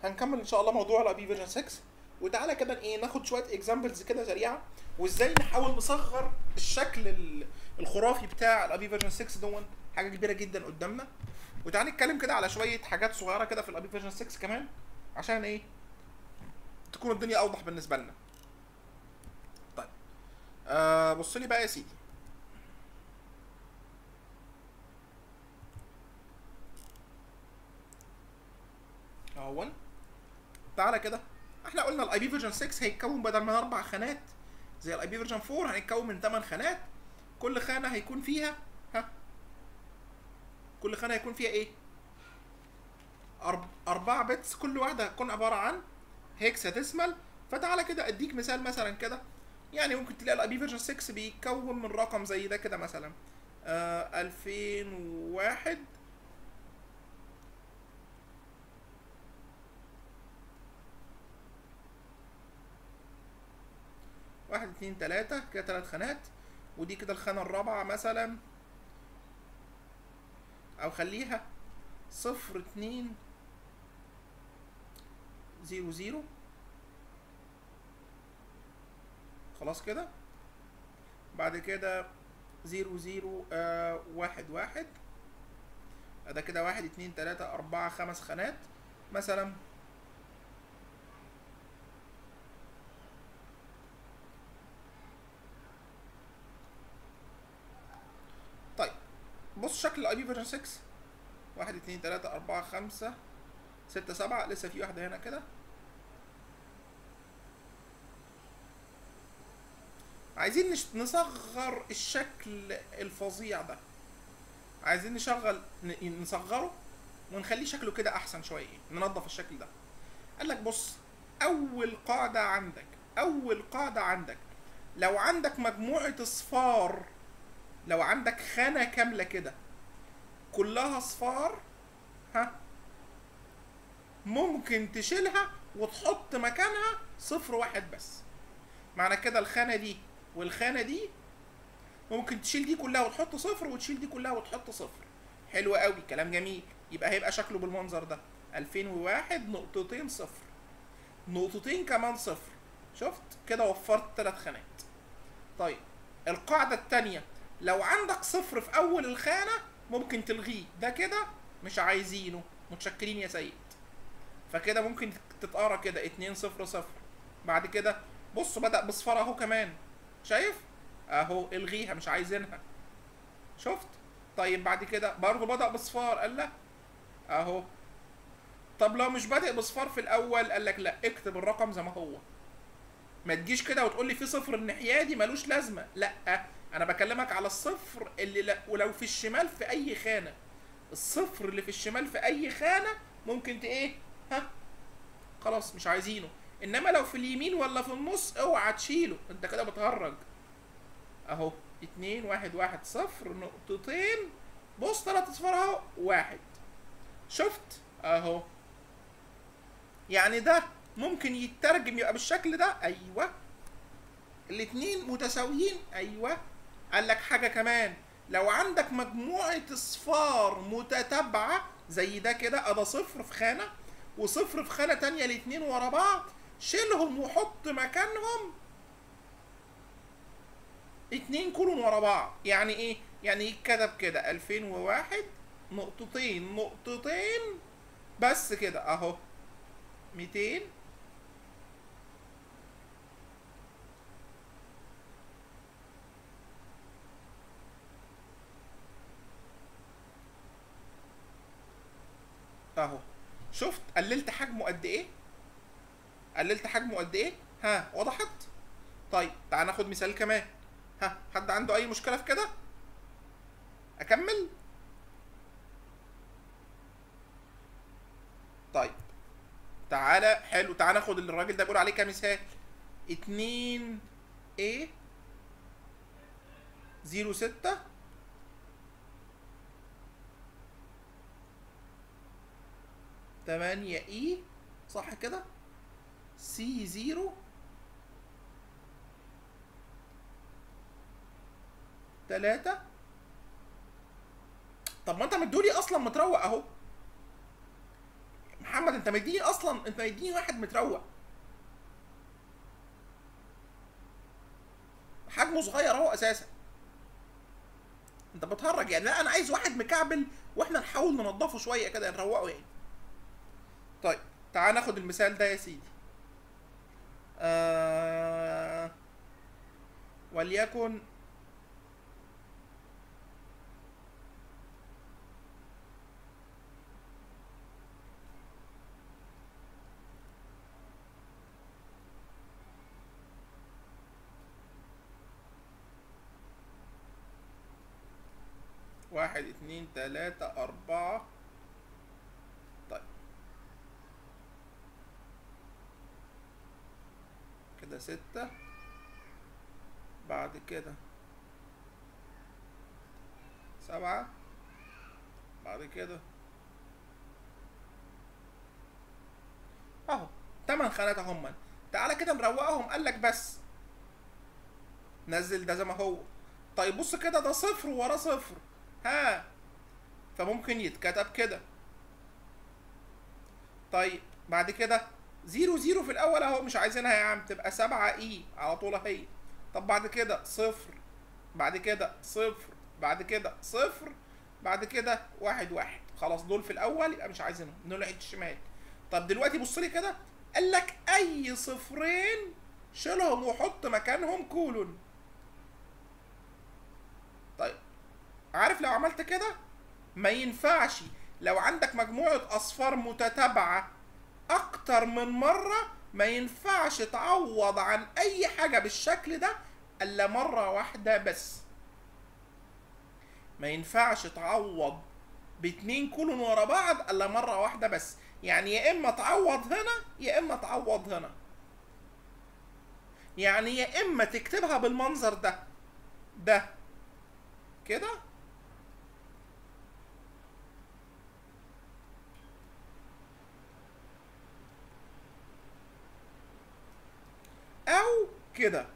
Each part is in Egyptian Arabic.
هنكمل ان شاء الله موضوع الاي بي فيرجن 6 وتعالى كده ايه ناخد شويه اكزامبلز كده سريعه وازاي نحاول نصغر الشكل ال- الخرافي بتاع الاي بي فيرجن 6 دون حاجه كبيره جدا قدامنا وتعالى نتكلم كده على شويه حاجات صغيره كده في الاي بي فيرجن 6 كمان عشان ايه تكون الدنيا اوضح بالنسبه لنا طيب آه بص لي بقى يا سيدي اهون تعالى كده احنا قلنا الاي بي فيرجن 6 هيتكون بدل من اربع خانات زي الاي بي فيرجن 4 هيتكون من 8 خانات كل خانه هيكون فيها ها كل خانه هيكون فيها ايه أرب... أربعة بتس كل واحدة هتكون عبارة عن هيكسا ديسمال فتعالى كده اديك مثال مثلا كده يعني ممكن تلاقي الاي بي فيرجن 6 بيتكون من رقم زي ده كده مثلا آه 2001 واحد اتنين تلاتة كده تلات خانات ودي كده الخانة الرابعة مثلا أو خليها صفر اتنين زيرو زيرو خلاص كده بعد كده زيرو زيرو آه واحد واحد ده كده واحد اتنين تلاتة أربعة خمس خانات مثلا طيب بص شكل الاي بي فيرجن 6 واحد اتنين تلاتة أربعة خمسة ستة سبعة لسه في واحدة هنا كده عايزين نش- نصغر الشكل الفظيع ده عايزين نشغل ن- نصغره ونخليه شكله كده احسن شويه ننظف الشكل ده قال لك بص اول قاعده عندك اول قاعده عندك لو عندك مجموعه اصفار لو عندك خانه كامله كده كلها اصفار ها ممكن تشيلها وتحط مكانها صفر واحد بس معنى كده الخانه دي والخانه دي ممكن تشيل دي كلها وتحط صفر وتشيل دي كلها وتحط صفر حلو قوي كلام جميل يبقى هيبقى شكله بالمنظر ده 2001 نقطتين صفر نقطتين كمان صفر شفت كده وفرت ثلاث خانات طيب القاعدة التانية لو عندك صفر في أول الخانة ممكن تلغيه ده كده مش عايزينه متشكرين يا سيد فكده ممكن تتقرا كده اتنين صفر صفر بعد كده بص بدأ بصفار اهو كمان شايف اهو الغيها مش عايزينها شفت طيب بعد كده برضه بدأ بصفار قال لا اهو طب لو مش بادئ بصفار في الاول قال لك لا اكتب الرقم زي ما هو ما تجيش كده وتقول لي في صفر الناحيه دي ملوش لازمه لا انا بكلمك على الصفر اللي لا ولو في الشمال في اي خانه الصفر اللي في الشمال في اي خانه ممكن ت ايه ها خلاص مش عايزينه انما لو في اليمين ولا في النص اوعى تشيله انت كده بتهرج اهو اتنين واحد واحد صفر نقطتين بص تلات اصفار اهو واحد شفت اهو يعني ده ممكن يترجم يبقى بالشكل ده ايوه الاتنين متساويين ايوه قال لك حاجه كمان لو عندك مجموعه اصفار متتابعه زي ده كده ادا صفر في خانه وصفر في خانه تانية الاتنين ورا بعض شيلهم وحط مكانهم اتنين كولون ورا بعض يعني ايه يعني يتكتب كده 2001 نقطتين نقطتين بس كده اهو 200 اهو شفت قللت حجمه قد ايه قللت حجمه قد ايه ها وضحت طيب تعال ناخد مثال كمان ها حد عنده اي مشكله في كده اكمل طيب تعالى حلو تعالى ناخد اللي الراجل ده بيقول عليه كمثال اتنين ايه زيرو ستة تمانية اي صح كده سي زيرو تلاتة طب ما انت مدولي اصلا متروق اهو محمد انت مديني اصلا انت مديني واحد متروق حجمه صغير اهو اساسا انت بتهرج يعني لا انا عايز واحد مكعبل واحنا نحاول ننضفه شويه كده نروقه يعني طيب تعال ناخد المثال ده يا سيدي آه وليكن واحد اتنين تلاتة أربعة طيب كده ستة بعد كده سبعة بعد كده اهو تمن خانات اهم تعالى كده مروقهم قال لك بس نزل ده زي ما هو طيب بص كده ده صفر وراه صفر ها فممكن يتكتب كده طيب بعد كده زيرو زيرو في الاول اهو مش عايزينها يا عم تبقى سبعة اي على طول اهي طب بعد كده صفر بعد كده صفر بعد كده صفر بعد كده واحد واحد خلاص دول في الاول يبقى مش عايزينهم دول ناحيه الشمال طب دلوقتي بص لي كده قال لك اي صفرين شيلهم وحط مكانهم كولون طيب عارف لو عملت كده ما ينفعش لو عندك مجموعة أصفار متتابعة أكتر من مرة ما ينفعش تعوض عن أي حاجة بالشكل ده إلا مرة واحدة بس ما ينفعش تعوض باتنين كولون ورا بعض إلا مرة واحدة بس يعني يا إما تعوض هنا يا إما تعوض هنا يعني يا إما تكتبها بالمنظر ده ده كده او كده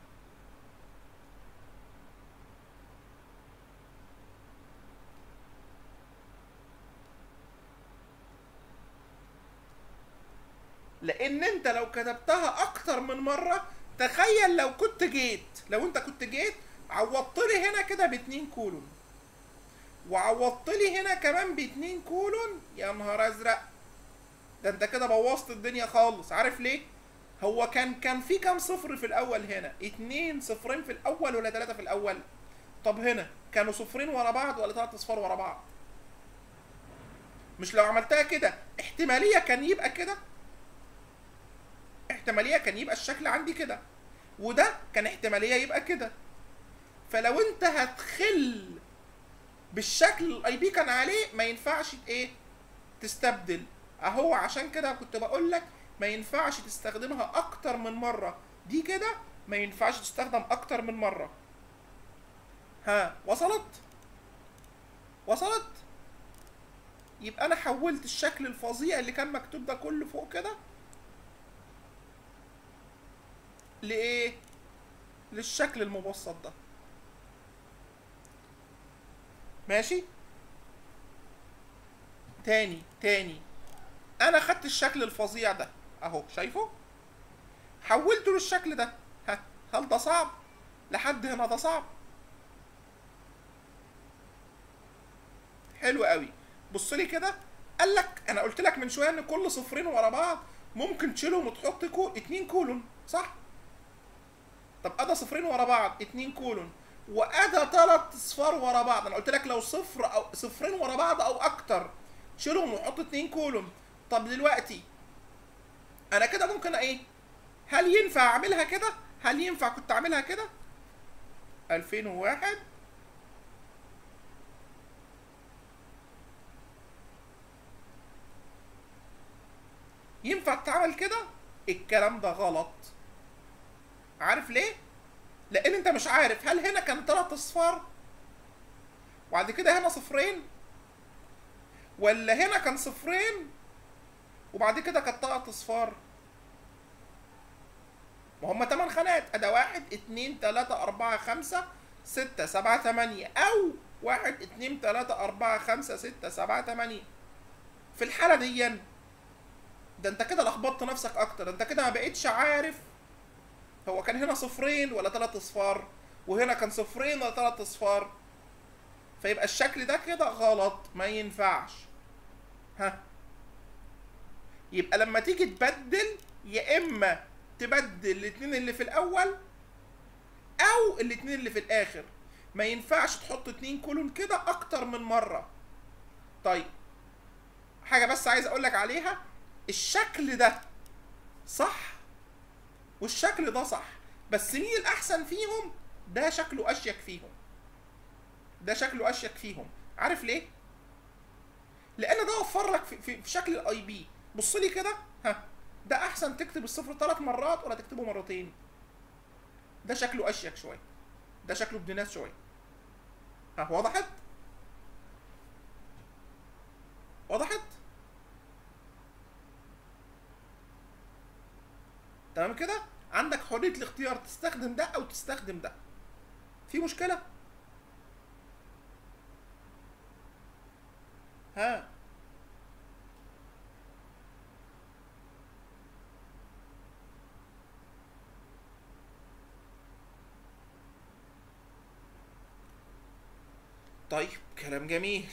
لان انت لو كتبتها اكتر من مره تخيل لو كنت جيت لو انت كنت جيت عوضت لي هنا كده باتنين كولون وعوضت لي هنا كمان باتنين كولون يا نهار ازرق ده انت كده بوظت الدنيا خالص عارف ليه هو كان كان في كام صفر في الاول هنا اتنين صفرين في الاول ولا ثلاثة في الاول طب هنا كانوا صفرين ورا بعض ولا ثلاثة اصفار ورا بعض مش لو عملتها كده احتمالية كان يبقى كده احتمالية كان يبقى الشكل عندي كده وده كان احتمالية يبقى كده فلو انت هتخل بالشكل الاي بي كان عليه ما ينفعش ايه تستبدل اهو عشان كده كنت بقول لك ما ينفعش تستخدمها اكتر من مره دي كده ما ينفعش تستخدم اكتر من مره ها وصلت وصلت يبقى انا حولت الشكل الفظيع اللي كان مكتوب ده كله فوق كده لايه للشكل المبسط ده ماشي تاني تاني انا خدت الشكل الفظيع ده اهو شايفه حولته للشكل ده ها هل ده صعب لحد هنا ده صعب حلو قوي بص لي كده قال لك انا قلت لك من شويه ان كل صفرين ورا بعض ممكن تشيلهم وتحط كو اتنين كولون صح طب ادى صفرين ورا بعض اتنين كولون وادى تلات اصفار ورا بعض انا قلت لك لو صفر او صفرين ورا بعض او اكتر شيلهم وحط اتنين كولون طب دلوقتي انا كده ممكن ايه هل ينفع اعملها كده هل ينفع كنت اعملها كده 2001 ينفع تعمل كده الكلام ده غلط عارف ليه لان انت مش عارف هل هنا كان ثلاث اصفار وبعد كده هنا صفرين ولا هنا كان صفرين وبعد كده كانت ثلاث اصفار ما هم تمن خانات ادا واحد اتنين تلاتة اربعة خمسة ستة سبعة تمانية او واحد اتنين تلاتة اربعة خمسة ستة سبعة تمانية في الحالة دي ده انت كده لخبطت نفسك اكتر ده انت كده ما بقتش عارف هو كان هنا صفرين ولا ثلاث اصفار وهنا كان صفرين ولا ثلاث اصفار فيبقى الشكل ده كده غلط ما ينفعش ها يبقى لما تيجي تبدل يا اما تبدل الاتنين اللي في الاول او الاتنين اللي في الاخر ما ينفعش تحط اتنين كولون كده اكتر من مره طيب حاجه بس عايز اقول لك عليها الشكل ده صح والشكل ده صح بس مين الاحسن فيهم ده شكله اشيك فيهم ده شكله اشيك فيهم عارف ليه لان ده وفر لك في, في, في شكل الاي بي بص لي كده ها ده احسن تكتب الصفر ثلاث مرات ولا تكتبه مرتين ده شكله اشيك شويه ده شكله ابن ناس شويه ها وضحت وضحت تمام كده عندك حريه الاختيار تستخدم ده او تستخدم ده في مشكله ها طيب كلام جميل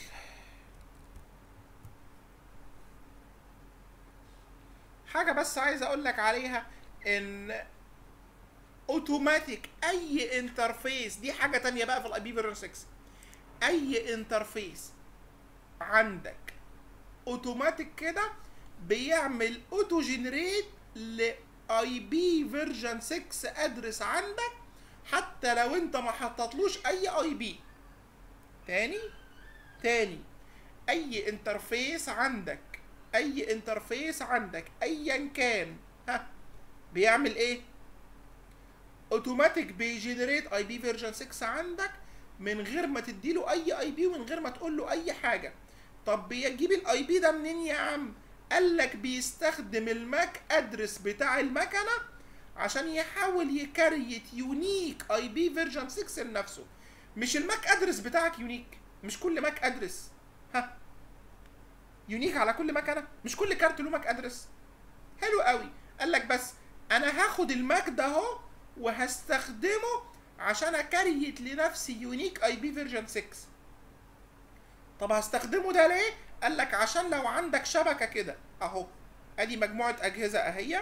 حاجة بس عايز اقول لك عليها ان اوتوماتيك اي انترفيس دي حاجة تانية بقى في الاي بي فيرجن 6 اي انترفيس عندك اوتوماتيك كده بيعمل اوتو جنريت لاي بي فيرجن 6 ادرس عندك حتى لو انت ما حطيتلوش اي اي بي تاني تاني اي انترفيس عندك اي انترفيس عندك ايا كان ها بيعمل ايه اوتوماتيك بيجنريت اي بي فيرجن 6 عندك من غير ما تديله اي اي بي ومن غير ما تقول له اي حاجه طب بيجيب الاي بي ده منين يا عم قال لك بيستخدم الماك ادرس بتاع المكنه عشان يحاول يكريت يونيك اي بي فيرجن 6 لنفسه مش الماك ادرس بتاعك يونيك مش كل ماك ادرس ها يونيك على كل مكنه مش كل كارت له ماك ادرس حلو قوي قال لك بس انا هاخد الماك ده اهو وهستخدمه عشان اكريت لنفسي يونيك اي بي فيرجن 6 طب هستخدمه ده ليه قال لك عشان لو عندك شبكه كده اهو ادي مجموعه اجهزه اهي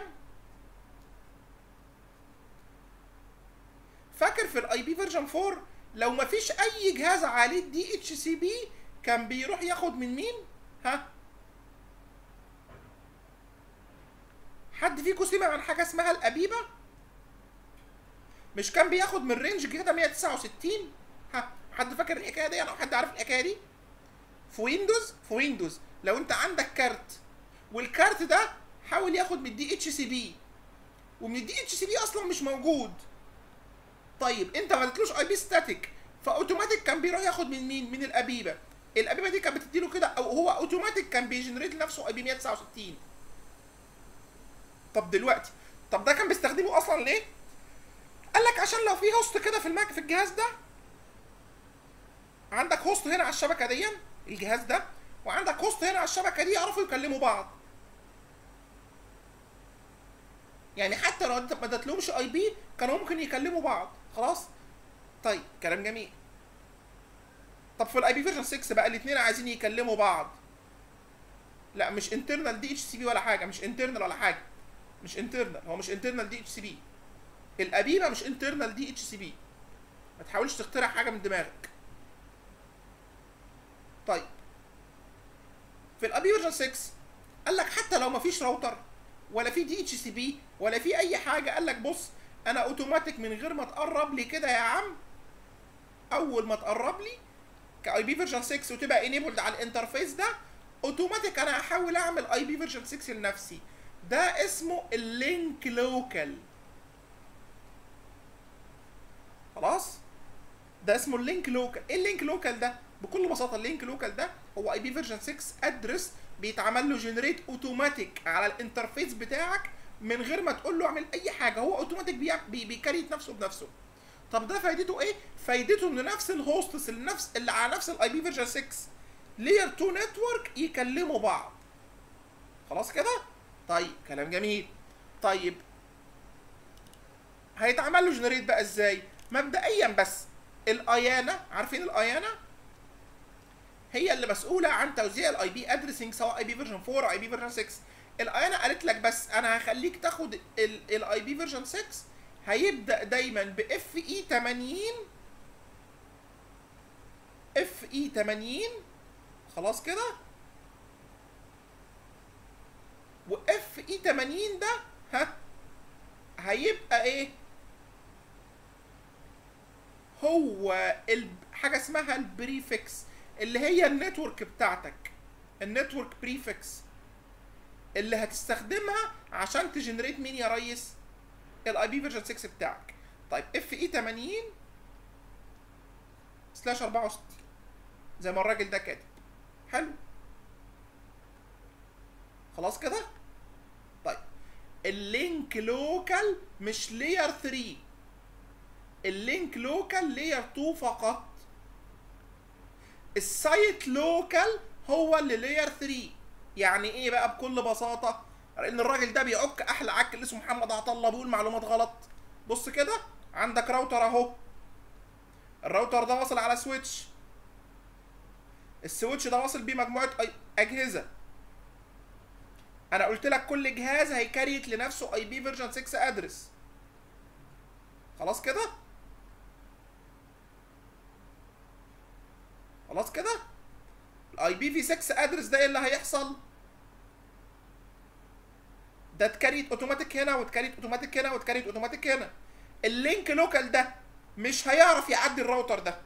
فاكر في الاي بي فيرجن 4 لو ما فيش اي جهاز عليه دي اتش سي بي كان بيروح ياخد من مين ها حد فيكم سمع عن حاجه اسمها الابيبه مش كان بياخد من رينج كده 169 ها حد فاكر الحكايه دي او حد عارف الحكايه دي في ويندوز في ويندوز لو انت عندك كارت والكارت ده حاول ياخد من الدي اتش سي بي ومن الدي اتش سي بي اصلا مش موجود طيب انت ما اديتلوش اي بي ستاتيك فاوتوماتيك كان بيروح ياخد من مين من الابيبه الابيبه دي كانت بتديله كده او هو اوتوماتيك كان بيجنريت لنفسه اي بي 169 طب دلوقتي طب ده كان بيستخدمه اصلا ليه قال لك عشان لو في هوست كده في الماك في الجهاز ده عندك هوست هنا على الشبكه دي الجهاز ده وعندك هوست هنا على الشبكه دي يعرفوا يكلموا بعض يعني حتى لو انت ما اديتلهمش اي بي كانوا ممكن يكلموا بعض خلاص طيب كلام جميل طب في الاي بي فيرجن 6 بقى الاثنين عايزين يكلموا بعض لا مش انترنال دي اتش سي بي ولا حاجه مش انترنال ولا حاجه مش انترنال هو مش انترنال دي اتش سي بي الابيبه مش انترنال دي اتش سي بي ما تحاولش تخترع حاجه من دماغك طيب في الابي فيرجن 6 قال لك حتى لو ما فيش راوتر ولا في دي اتش سي بي ولا في اي حاجه قال لك بص انا اوتوماتيك من غير ما تقرب لي كده يا عم اول ما تقرب لي كاي بي فيرجن 6 وتبقى انيبلد على الانترفيس ده اوتوماتيك انا هحاول اعمل اي بي فيرجن 6 لنفسي ده اسمه اللينك لوكال خلاص ده اسمه اللينك لوكال ايه اللينك لوكال ده بكل بساطه اللينك لوكال ده هو اي بي فيرجن 6 ادرس بيتعمل له جنريت اوتوماتيك على الانترفيس بتاعك من غير ما تقول له اعمل اي حاجه هو اوتوماتيك بي بي بيكريت نفسه بنفسه طب ده فايدته ايه فايدته ان نفس الهوستس اللي نفس اللي على نفس الاي بي فيرجن 6 لير 2 نتورك يكلموا بعض خلاص كده طيب كلام جميل طيب هيتعمل له جنريت بقى ازاي مبدئيا بس الايانا عارفين الايانا هي اللي مسؤوله عن توزيع الاي بي ادريسنج سواء اي بي فيرجن 4 او اي بي فيرجن 6 الايانا قالت لك بس انا هخليك تاخد الاي بي فيرجن 6 هيبدا دايما باف اي 80 اف اي 80 خلاص كده واف اي 80 ده ها هيبقى ايه هو ال- حاجه اسمها البريفكس اللي هي النتورك بتاعتك النتورك بريفكس اللي هتستخدمها عشان تجنريت مين يا ريس الاي بي فيرجن 6 بتاعك طيب اف اي 80 سلاش 64 زي ما الراجل ده كاتب حلو خلاص كده طيب اللينك لوكال مش لاير 3 اللينك لوكال لاير 2 فقط السايت لوكال هو اللي لاير 3 يعني ايه بقى بكل بساطه لان الراجل ده بيعك احلى عك اللي اسمه محمد عطله بيقول معلومات غلط بص كده عندك راوتر اهو الراوتر ده واصل على سويتش السويتش ده واصل بيه مجموعه أي- اجهزه انا قلت لك كل جهاز هيكريت لنفسه اي بي فيرجن 6 ادرس خلاص كده خلاص كده الاي بي في 6 ادرس ده ايه اللي هيحصل ده اتكريت اوتوماتيك هنا واتكريت اوتوماتيك هنا واتكريت اوتوماتيك هنا اللينك لوكال ده مش هيعرف يعدي الراوتر ده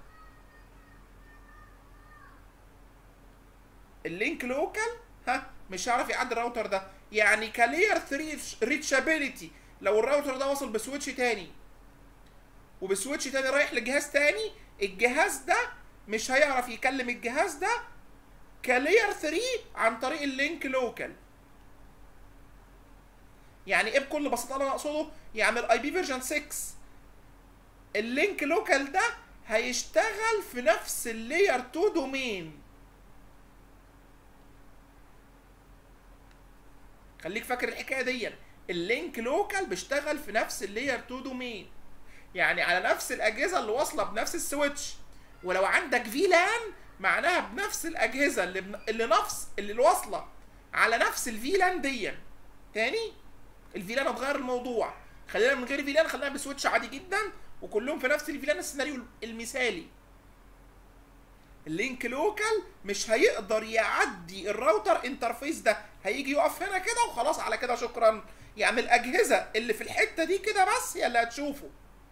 اللينك لوكال ها مش هيعرف يعدي الراوتر ده يعني كلير 3 ريتشابيليتي لو الراوتر ده وصل بسويتش تاني وبسويتش تاني رايح لجهاز تاني الجهاز ده مش هيعرف يكلم الجهاز ده كلير 3 عن طريق اللينك لوكال يعني ايه بكل بساطه اللي انا اقصده يعني الاي بي فيرجن 6 اللينك لوكال ده هيشتغل في نفس اللاير 2 دومين خليك فاكر الحكايه دي اللينك لوكال بيشتغل في نفس اللاير 2 دومين يعني على نفس الاجهزه اللي واصله بنفس السويتش ولو عندك فيلان معناها بنفس الاجهزه اللي بن... اللي نفس اللي واصله على نفس الفيلان دي تاني الفيلان اتغير الموضوع خلينا من غير فيلان خلينا بسويتش عادي جدا وكلهم في نفس الفيلان السيناريو المثالي اللينك لوكال مش هيقدر يعدي الراوتر انترفيس ده هيجي يقف هنا كده وخلاص على كده شكرا يعني الاجهزه اللي في الحته دي كده بس هي اللي هتشوفه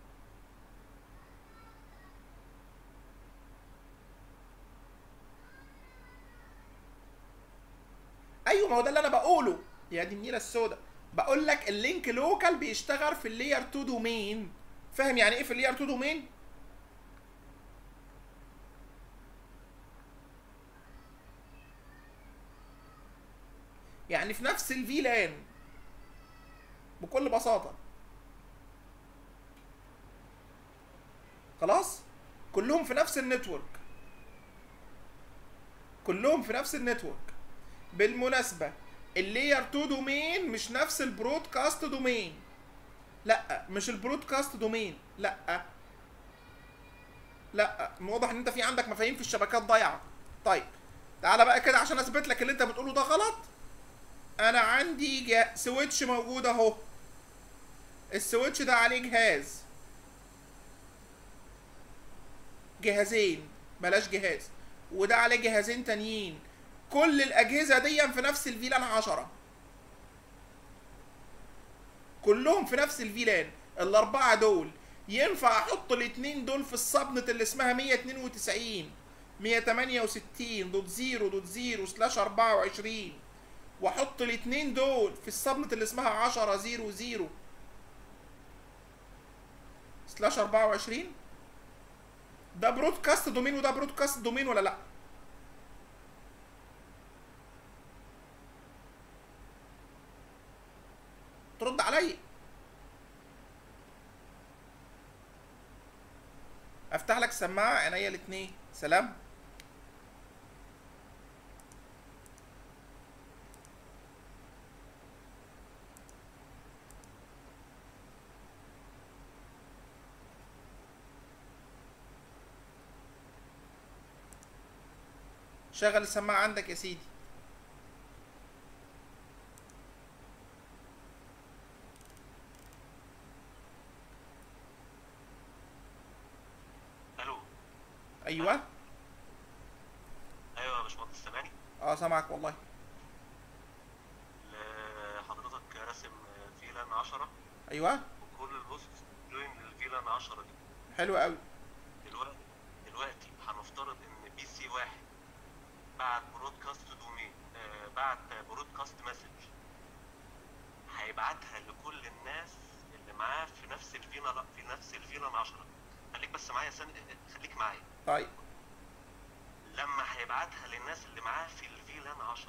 ايوه ما هو ده اللي انا بقوله يا دي النيله السوداء بقول لك اللينك لوكال بيشتغل في اللاير 2 دومين فاهم يعني ايه في اللاير 2 دومين يعني في نفس الفيلان بكل بساطه خلاص كلهم في نفس النتورك كلهم في نفس النتورك بالمناسبة اللاير 2 دومين مش نفس البرودكاست دومين لا مش البرودكاست دومين لا لا واضح ان انت في عندك مفاهيم في الشبكات ضايعه طيب تعالى بقى كده عشان اثبت لك اللي انت بتقوله ده غلط انا عندي جا... سويتش موجود اهو السويتش ده عليه جهاز جهازين بلاش جهاز وده عليه جهازين تانيين كل الاجهزه دي في نفس الفيلان 10 كلهم في نفس الفيلان الاربعه دول ينفع احط الاثنين دول في السبنت اللي اسمها 192 168 دوت 0 دوت 0 سلاش 24 واحط الاثنين دول في السبنت اللي اسمها 10 0 0 سلاش 24 ده برودكاست دومين وده برودكاست دومين ولا لا ترد عليا افتح لك سماعه عينيا الاتنين سلام شغل السماعه عندك يا سيدي الو ايوه ايوه يا باشمهندس سامعني اه سامعك والله ل- حضرتك راسم فيلان 10 ايوه وكل الهوست جوين للفيلان 10 دي حلو قوي دلوقتي دلوقتي هنفترض ان بي سي واحد بعت برودكاست دومين آه بعت برودكاست مسج هيبعتها لكل الناس اللي معاه في نفس الفيلان في نفس الفيلان 10 خليك بس معايا سن... خليك معايا طيب لما هيبعتها للناس اللي معاه في الفيلان 10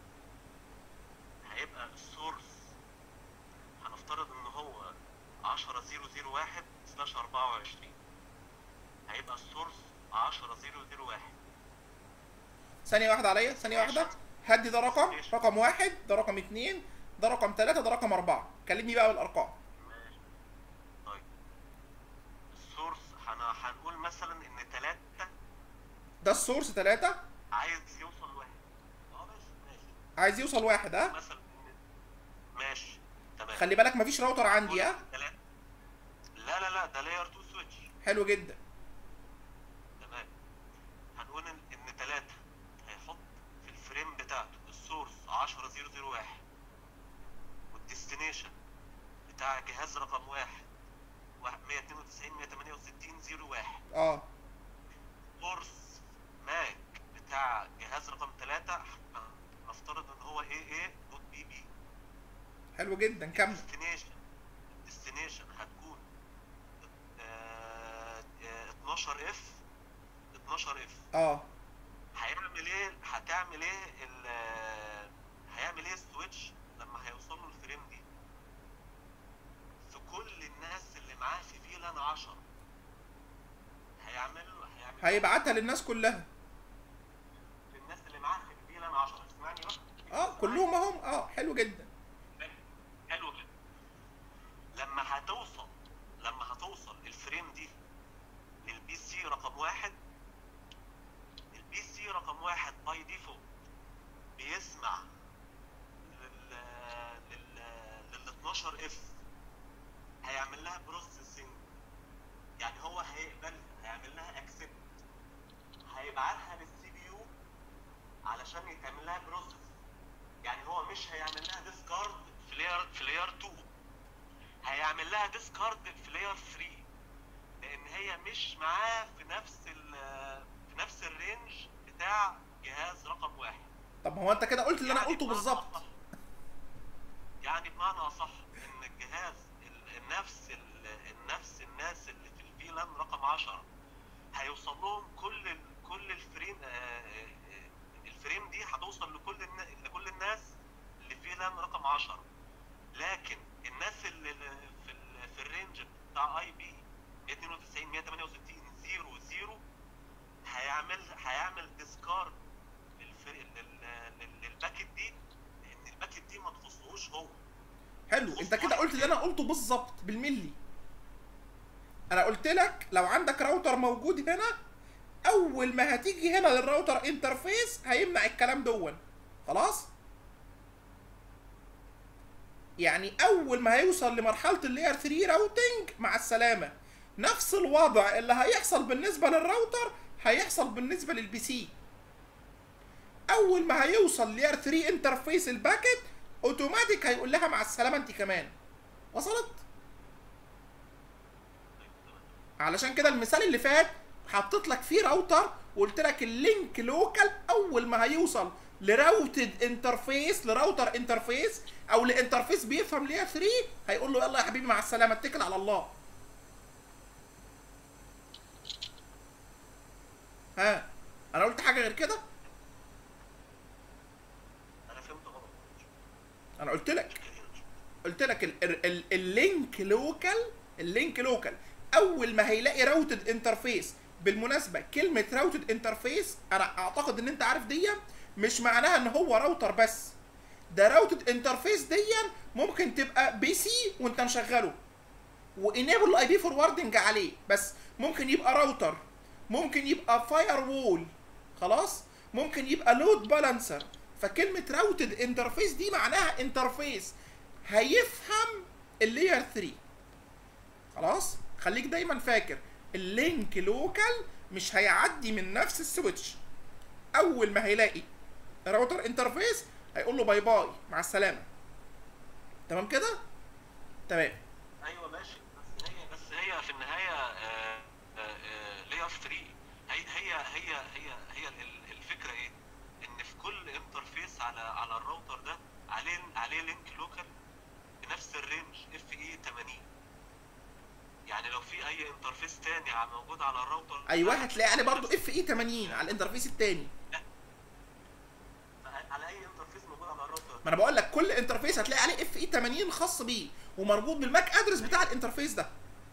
هيبقى السورس هنفترض ان هو 10001 سلاش 24 هيبقى السورس 10001 ثانيه واحده عليا ثانيه واحده هدي ده رقم ماشي. رقم واحد ده رقم اتنين ده رقم تلاتة ده رقم أربعة كلمني بقى بالأرقام ماشي طيب السورس هن... هنقول مثلا ان 3 ده السورس تلاتة عايز يوصل واحد اه ماشي ماشي عايز يوصل واحد ها مثلا إن- ماشي تمام خلي بالك مفيش راوتر عندي ها تلاتة. لا لا لا ده لاير 2 سويتش حلو جدا تمام هنقول ان ان ثلاثة هيحط في الفريم بتاعته السورس 10001 والديستنيشن بتاع جهاز رقم واحد واحد- 192 168 01 اه سورس ماك بتاع جهاز رقم ثلاثة نفترض ان هو ايه ايه دوت بي بي حلو جدا كمل الديستنيشن الديستنيشن هتكون آه، آه، 12 اف 12 اف اه هيعمل ايه هتعمل ايه ال هيعمل ايه السويتش لما هيوصل له الفريم دي في كل الناس اللي معاه في فيلان 10 هيعمل له هيعمل هيبعتها للناس كلها للناس اللي معاه في فيلان 10 اسمعني بقى اه كلهم اهم اه حلو جدا حلو كده لما هتوصل لما هتوصل الفريم دي للبي سي رقم واحد البي سي رقم واحد باي ديفولت بيسمع لل لل لل 12 اف هيعمل لها بروسيسنج يعني هو هيقبلها هيعمل لها اكسبت هيبعتها للسي بي يو علشان يتعمل لها بروسيس يعني هو مش هيعمل لها ديسكارد في لاير في لاير 2 هيعمل لها ديسكارد في لاير 3 لان هي مش معاه في نفس ال في نفس الرينج بتاع جهاز رقم واحد طب ما هو انت كده قلت اللي انا يعني قلته بمعنى بالظبط أصح- يعني بمعنى اصح ان الجهاز ال- النفس ال- النفس الناس اللي في الفيلان رقم 10 هيوصل لهم كل ال- كل الفريم آه، آه، آه، الفريم دي هتوصل لكل النا- لكل الناس اللي في فيلان رقم 10 لكن الناس اللي اللي في ال- في الرينج بتاع اي بي 192 168 00 هيعمل هيعمل ديسكارد للباكت دي لان الباكت دي ما تخصهوش هو حلو انت كده قلت اللي انا قلته بالظبط بالملي انا قلت لك لو عندك راوتر موجود هنا اول ما هتيجي هنا للراوتر انترفيس هيمنع الكلام دون خلاص يعني اول ما هيوصل لمرحله اللاير 3 راوتنج مع السلامه نفس الوضع اللي هيحصل بالنسبه للراوتر هيحصل بالنسبه للبي سي اول ما هيوصل لاير 3 انترفيس الباكت اوتوماتيك هيقول لها مع السلامه انت كمان وصلت علشان كده المثال اللي فات حطيت لك فيه راوتر وقلت لك اللينك لوكال اول ما هيوصل لراوتد انترفيس لراوتر انترفيس او لانترفيس بيفهم ليها 3 هيقول له يلا يا حبيبي مع السلامه اتكل على الله ها انا قلت حاجه غير كده انا فهمت غلط انا قلت لك مش كده. قلت لك ال ال ال اللينك لوكال اللينك لوكال اول ما هيلاقي راوتد انترفيس بالمناسبه كلمه راوتد انترفيس انا اعتقد ان انت عارف دي مش معناها ان هو راوتر بس ده راوتد انترفيس دي ممكن تبقى بي سي وانت مشغله وانيبل اي بي فوروردنج عليه بس ممكن يبقى راوتر ممكن يبقى فاير وول خلاص ممكن يبقى لود بالانسر فكلمه راوتد انترفيس دي معناها انترفيس هيفهم اللاير 3 خلاص خليك دايما فاكر اللينك لوكال مش هيعدي من نفس السويتش اول ما هيلاقي راوتر انترفيس هيقول له باي باي مع السلامه تمام كده تمام ايوه ماشي بس هي بس هي في النهايه لاير 3 هي هي هي هي هي ال- الفكره ايه؟ ان في كل انترفيس على على الراوتر ده عليه عليه لينك لوكال بنفس الرينج اف اي 80 يعني لو في اي انترفيس تاني ع- موجود على الراوتر ايوه هتلاقي عليه برضه اف اي 80 على الانترفيس التاني على اي انترفيس موجود على الراوتر ما انا بقول لك كل انترفيس هتلاقي عليه اف اي 80 خاص بيه ومربوط بالماك ادرس بتاع الانترفيس ده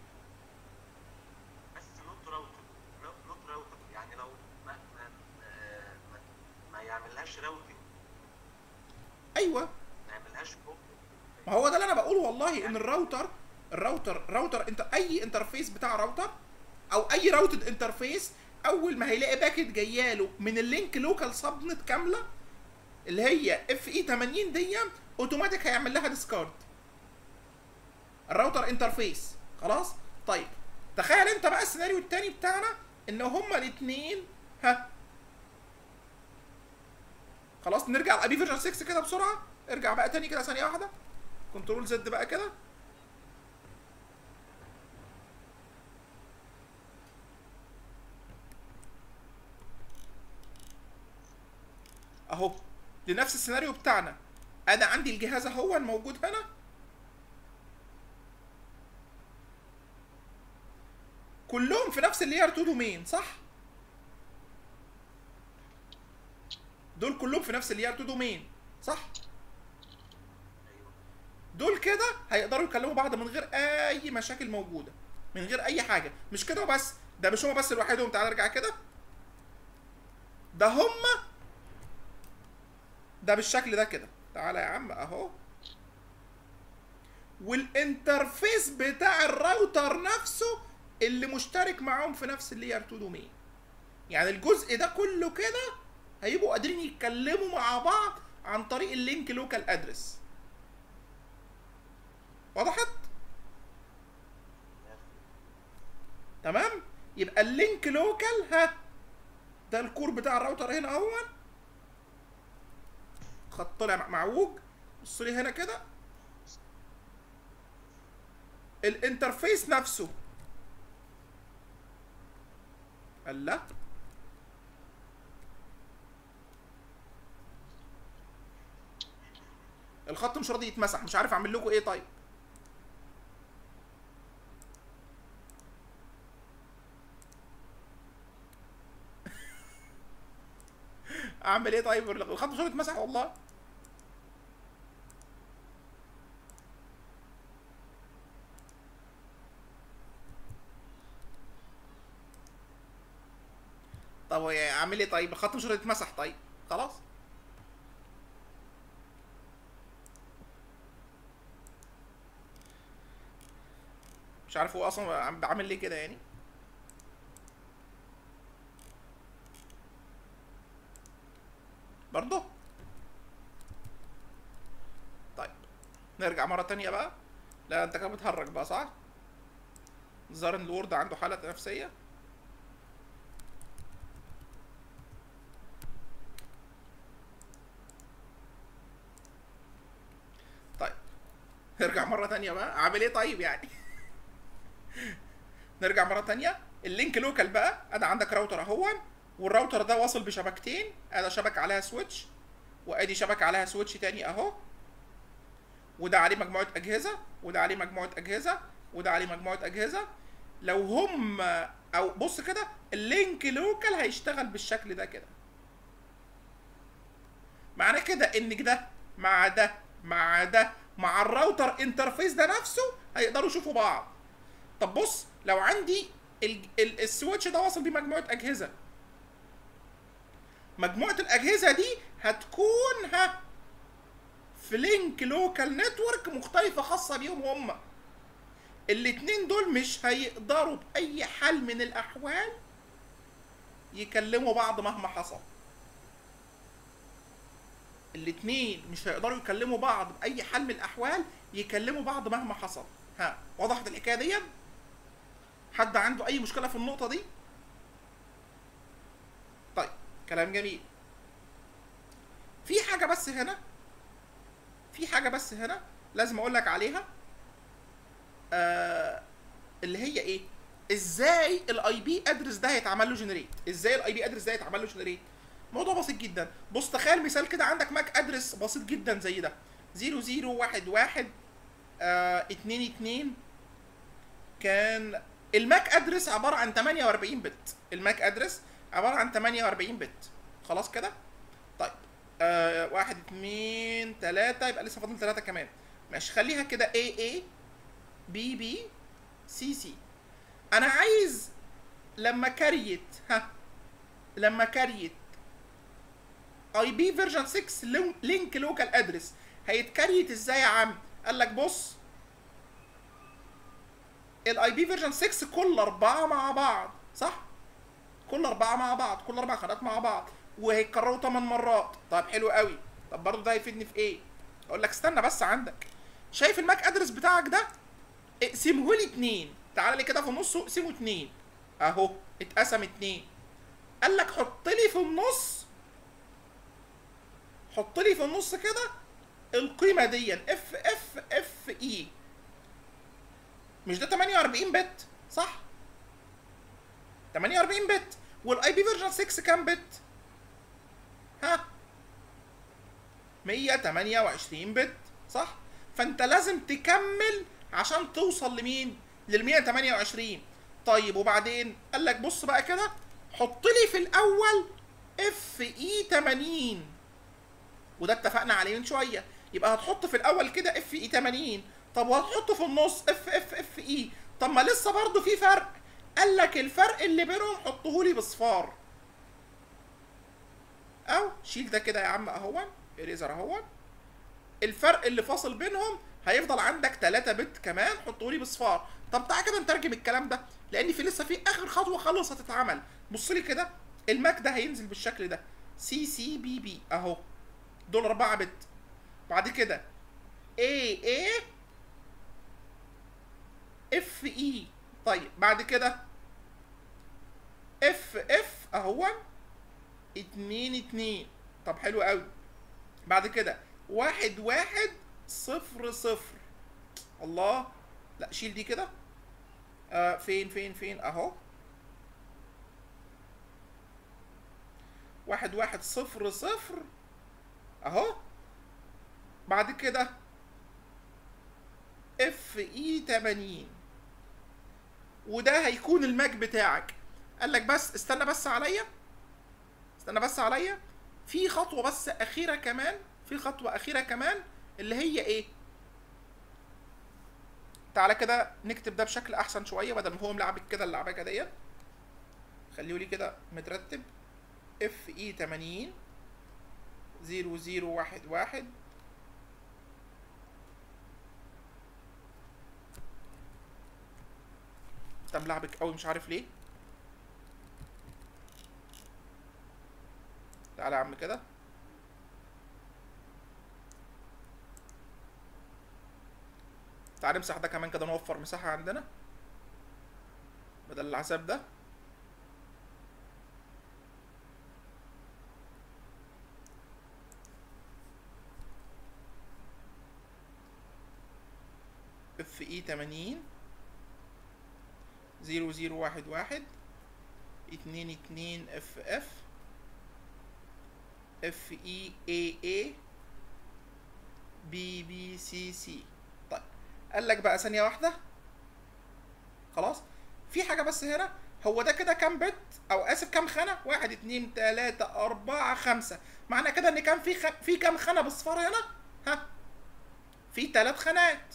بس نوت راوتر نوت راوتر يعني لو ما ما آه، ما, ما يعملهاش راوتنج ايوه ما يعملهاش بوك ما هو ده اللي انا بقوله والله ان الراوتر الراوتر راوتر انت اي انترفيس بتاع راوتر او اي راوتد انترفيس اول ما هيلاقي باكت جاياله من اللينك لوكال سبنت كامله اللي هي اف اي 80 دي اوتوماتيك هيعمل لها ديسكارد الراوتر انترفيس خلاص طيب تخيل انت بقى السيناريو التاني بتاعنا ان هما الاثنين ها خلاص نرجع لابي فيرجن 6 كده بسرعه ارجع بقى تاني كده ثانيه واحده كنترول زد بقى كده اهو لنفس السيناريو بتاعنا انا عندي الجهاز اهو موجود هنا كلهم في نفس اللاير 2 دومين صح دول كلهم في نفس اللاير 2 دومين صح دول كده هيقدروا يكلموا بعض من غير اي مشاكل موجوده من غير اي حاجه مش كده وبس ده مش هما بس لوحدهم تعال ارجع كده ده هما ده بالشكل ده كده تعالى يا عم اهو والانترفيس بتاع الراوتر نفسه اللي مشترك معاهم في نفس اللاير 2 دومين يعني الجزء ده كله كده هيبقوا قادرين يتكلموا مع بعض عن طريق اللينك لوكال ادرس وضحت تمام يبقى اللينك لوكال ها ده الكور بتاع الراوتر هنا اهو خط طلع معوج بص لي هنا كده الانترفيس نفسه الله الخط مش راضي يتمسح مش عارف اعمل لكم ايه طيب اعمل ايه طيب الخط مش راضي يتمسح والله طب هو اعمل ايه طيب الخط مش راضي يتمسح طيب خلاص مش عارف هو اصلا عم- بعمل ليه كده يعني برضه طيب نرجع مرة تانية بقى لا انت كده بتهرج بقى صح ظهر ان الوورد عنده حالة نفسية طيب نرجع مرة تانية بقى اعمل ايه طيب يعني نرجع مرة تانية اللينك لوكال بقى انا عندك راوتر اهو والراوتر ده واصل بشبكتين انا شبك عليها سويتش وادي شبك عليها سويتش تاني اهو وده عليه مجموعة اجهزة وده عليه مجموعة اجهزة وده عليه مجموعة اجهزة لو هم او بص كده اللينك لوكال هيشتغل بالشكل ده كده معنى كده ان ده مع ده مع ده مع الراوتر انترفيس ده نفسه هيقدروا يشوفوا بعض طب بص لو عندي ال ال السويتش ده واصل بيه مجموعه اجهزه مجموعه الاجهزه دي هتكون ها في لينك لوكال نتورك مختلفه خاصه بيهم هم الاتنين دول مش هيقدروا باي حال من الاحوال يكلموا بعض مهما حصل الاتنين مش هيقدروا يكلموا بعض باي حال من الاحوال يكلموا بعض مهما حصل ها وضحت الحكايه دي حد عنده اي مشكله في النقطه دي طيب كلام جميل في حاجه بس هنا في حاجه بس هنا لازم اقول لك عليها آه اللي هي ايه ازاي الاي بي ادرس ده هيتعمل له جنريت ازاي الاي بي ادرس ده هيتعمل له جنريت موضوع بسيط جدا بص تخيل مثال كده عندك ماك ادرس بسيط جدا زي ده 0011 آه 22 كان الماك ادرس عباره عن 48 بت الماك ادرس عباره عن 48 بت خلاص كده طيب آه واحد اتنين تلاتة يبقى لسه فاضل تلاتة كمان ماشي خليها كده A A B B C C انا عايز لما كريت ها لما كريت اي بي فيرجن 6 لينك لوكال ادرس هيتكريت ازاي يا عم قال لك بص الاي بي فيرجن 6 كل اربعه مع بعض صح كل اربعه مع بعض كل اربع خانات مع بعض وهيتكرروا 8 مرات طب حلو قوي طب برضه ده هيفيدني في ايه اقول لك استنى بس عندك شايف الماك ادرس بتاعك ده اقسمه لي اتنين تعالى لي كده في النص واقسمه اتنين اهو اتقسم اتنين قال لك حط لي في النص حط لي في النص كده القيمه دي اف اف اف اي مش ده 48 بت صح 48 بت والاي بي فيرجن 6 كام بت ها 128 بت صح فانت لازم تكمل عشان توصل لمين لل 128 طيب وبعدين قال لك بص بقى كده حط لي في الاول اف اي 80 وده اتفقنا عليه من شويه يبقى هتحط في الاول كده اف اي 80 طب وهتحط في النص اف اف اف اي طب ما لسه برضه في فرق قال لك الفرق اللي بينهم حطه لي بصفار او شيل ده كده يا عم اهون اريزر اهون الفرق اللي فاصل بينهم هيفضل عندك 3 بت كمان حطه لي بصفار طب تعالى كده نترجم الكلام ده لان في لسه في اخر خطوه خالص هتتعمل بص لي كده الماك ده هينزل بالشكل ده سي سي بي بي اهو دول 4 بت بعد كده اي اي اف اي طيب بعد كده اف اف اهو اتنين اتنين طب حلو قوي بعد كده واحد واحد صفر صفر الله لا شيل دي كده آه فين فين فين اهو واحد واحد صفر صفر اهو بعد كده اف اي 80 وده هيكون الماك بتاعك قال لك بس استنى بس عليا استنى بس عليا في خطوه بس اخيره كمان في خطوه اخيره كمان اللي هي ايه تعالى كده نكتب ده بشكل احسن شويه بدل ما هو ملعبك كده اللعبكه ديت خليه لي كده مترتب اف اي 80 0 0 1 1 ده ملعبك قوي مش عارف ليه تعالى يا عم كده تعالى نمسح ده كمان كده نوفر مساحة عندنا بدل العذاب ده اف اي 80 0 0 1 1 2 2 اف اف اف اي اي اي بي بي سي سي طيب قال لك بقى ثانيه واحده خلاص في حاجه بس هنا هو ده كده كام بت او اسف كام خانه واحد اتنين تلاته اربعه خمسه معنى كده ان كان في خ... في كام خانه بصفار هنا ها في تلات خانات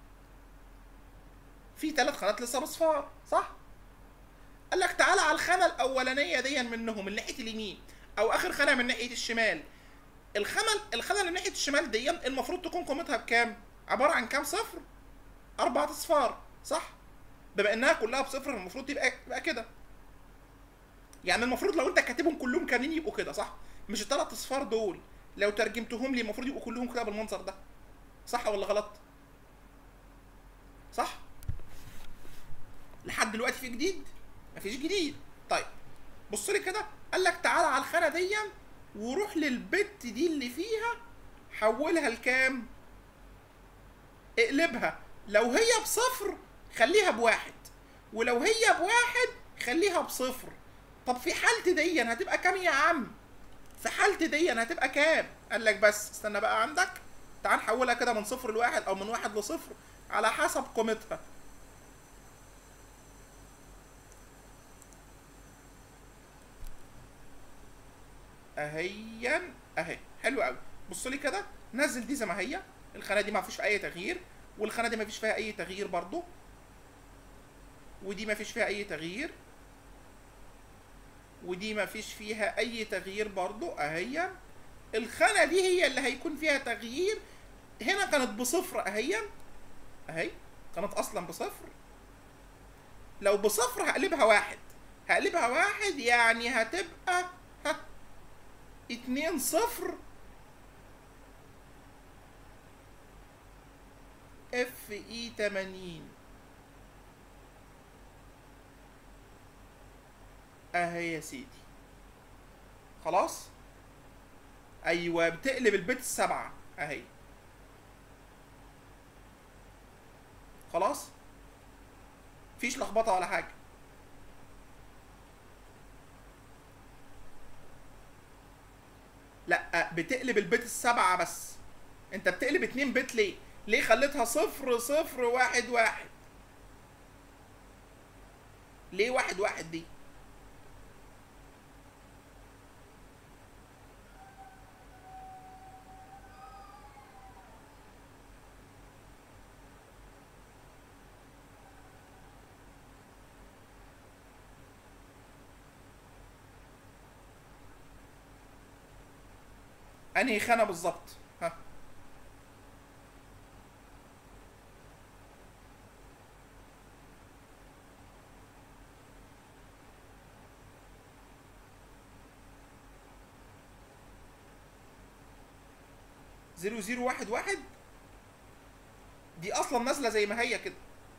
في تلات خانات لسه بصفار صح قال لك تعالى على الخانه الاولانيه دي منهم من ناحيه اليمين او اخر خانه من ناحيه الشمال الخانه الخانه اللي ناحيه الشمال دي المفروض تكون قيمتها بكام عباره عن كام صفر اربع اصفار صح بما انها كلها بصفر المفروض تبقى تبقى كده يعني المفروض لو انت كاتبهم كلهم كاملين يبقوا كده صح مش الثلاث اصفار دول لو ترجمتهم لي المفروض يبقوا كلهم كده بالمنظر ده صح ولا غلط صح لحد دلوقتي في جديد مفيش جديد طيب بص لي كده قال لك تعالى على الخانه دي وروح للبت دي اللي فيها حولها لكام اقلبها لو هي بصفر خليها بواحد ولو هي بواحد خليها بصفر طب في حالتي دي هتبقى كام يا عم في حالتي دي هتبقى كام قال لك بس استنى بقى عندك تعال نحولها كده من صفر لواحد او من واحد لصفر على حسب قيمتها اهيا اهي حلو قوي بص لي كده نزل دي زي ما هي الخانه دي ما فيش اي تغيير والخانه دي ما فيش فيها اي تغيير برضو ودي ما فيش فيها اي تغيير ودي ما فيش فيها اي تغيير برضو اهي الخانه دي هي اللي هيكون فيها تغيير هنا كانت بصفر اهي اهي كانت اصلا بصفر لو بصفر هقلبها واحد هقلبها واحد يعني هتبقى ها اتنين صفر اف اي تمانين اهي يا سيدي خلاص ايوه بتقلب البيت السبعة اهي خلاص مفيش لخبطة ولا حاجة لا بتقلب البيت السبعة بس انت بتقلب اتنين بيت ليه ليه خليتها صفر صفر واحد واحد ليه واحد واحد دي انهي خانه بالظبط ها زيرو زيرو واحد واحد دي اصلا نازله زي ما هي كده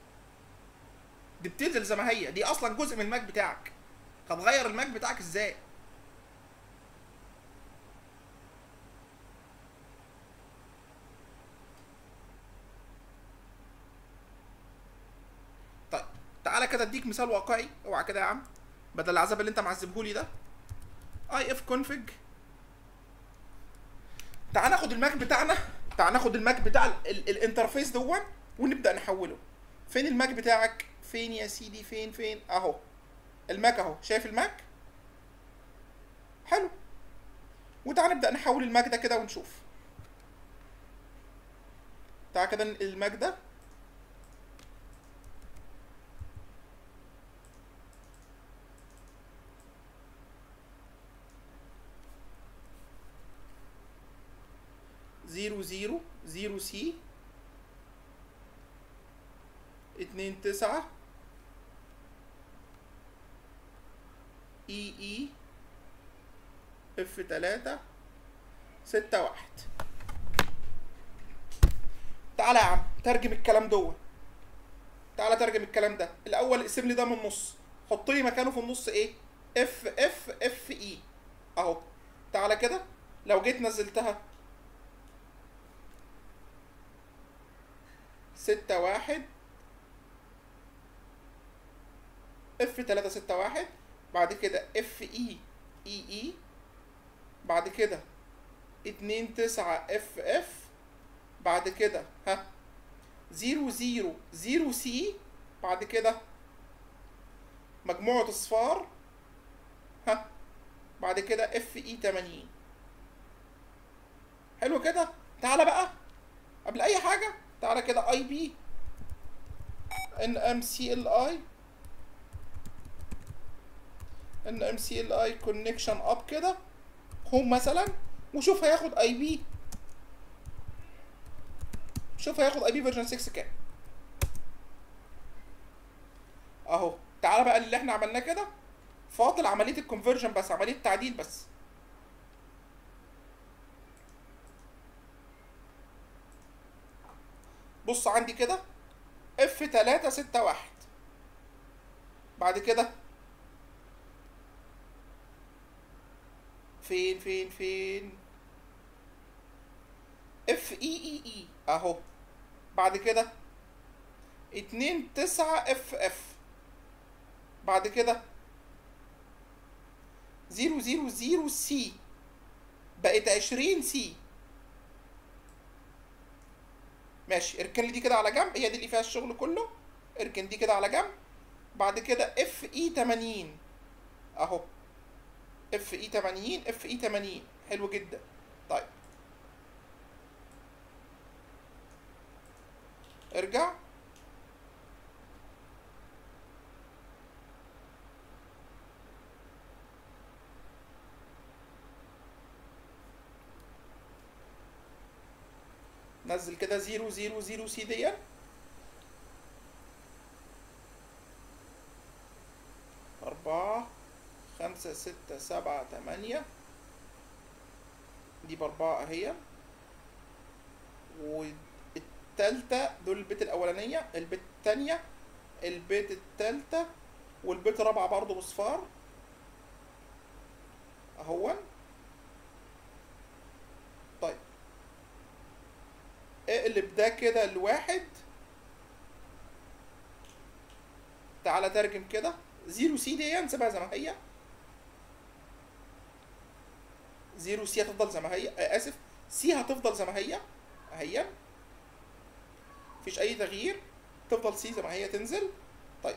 دي بتنزل زي ما هي دي اصلا جزء من الماك بتاعك هتغير الماك بتاعك ازاي طيب تعالى كده اديك مثال واقعي اوعى كده يا عم بدل العذاب اللي انت معذبهولي ده اي اف كونفج تعال ناخد الماك بتاعنا تعال ناخد الماك بتاع ال- ال- الانترفيس دون ونبدا نحوله فين الماك بتاعك فين يا سيدي فين فين اهو الماك اهو شايف الماك حلو وتعال نبدا نحول الماك ده كده ونشوف تعال كده ننقل الماك ده زيرو زيرو زيرو سي اتنين تسعة اي اي اف تلاتة ستة واحد تعالى يا عم ترجم الكلام دوت تعالى ترجم الكلام ده الاول اقسم لي ده من النص حط لي مكانه في النص ايه اف اف اف اي اهو تعالى كده لو جيت نزلتها ستة واحد اف تلاتة ستة واحد بعد كده اف اي اي اي بعد كده اتنين تسعة اف اف بعد كده ها زيرو زيرو زيرو سي بعد كده مجموعة اصفار ها بعد كده اف اي تمانين حلو كده تعالى بقى قبل اي حاجة تعالى كده اي بي ان ام سي ال اي ان ام سي ال اي كونكشن اب كده هوم مثلا وشوف هياخد اي بي شوف هياخد اي بي فيرجن 6 كام اهو تعالى بقى اللي احنا عملناه كده فاضل عمليه الكونفرجن بس عمليه تعديل بس بص عندي كده اف 3 6 1 بعد كده فين فين فين اف اي اي اي اهو بعد كده اتنين تسعة اف اف بعد كده زيرو زيرو زيرو سي بقت عشرين سي ماشي اركن لي دي كده على جنب هي دي اللي فيها الشغل كله اركن دي كده على جنب بعد كده اف اي 80 اهو اف اي 80 اف اي 80 حلو جدا طيب ارجع نزل كده زيرو زيرو زيرو سي دي أربعة خمسة ستة سبعة تمانية دي بأربعة أهي والتالتة دول البيت الأولانية البيت التانية البيت التالتة والبيت الرابعة برضه بصفار أهون طيب اقلب ده كده لواحد تعالى ترجم كده زيرو سي دي نسيبها زي ما هي زيرو سي هتفضل زي ما هي آه اسف سي هتفضل زي ما هي اهي مفيش اي تغيير تفضل سي زي ما هي تنزل طيب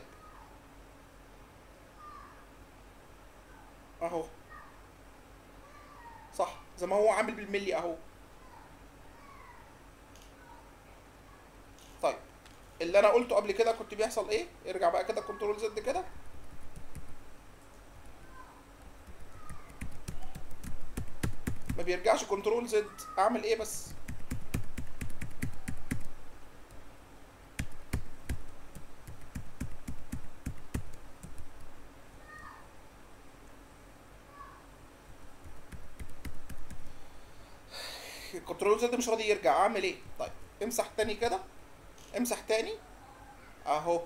اهو صح زي ما هو عامل بالملي اهو طيب اللي انا قلته قبل كده كنت بيحصل ايه ارجع بقى كده كنترول زد كده ما بيرجعش كنترول زد اعمل ايه بس كنترول زد مش راضي يرجع اعمل ايه طيب امسح تاني كده امسح تاني اهو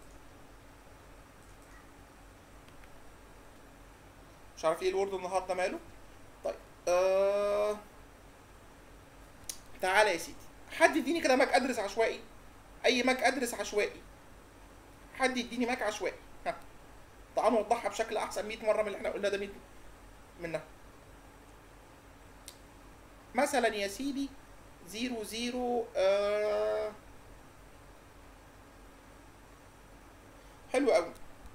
مش عارف ايه الورد النهارده ماله طيب آه... تعالى يا سيدي حد يديني كده ماك ادرس عشوائي اي ماك ادرس عشوائي حد يديني ماك عشوائي ها تعال نوضحها بشكل احسن 100 مره من اللي احنا قلنا ده 100 منها مثلا يا سيدي زيرو زيرو آه حلو قوي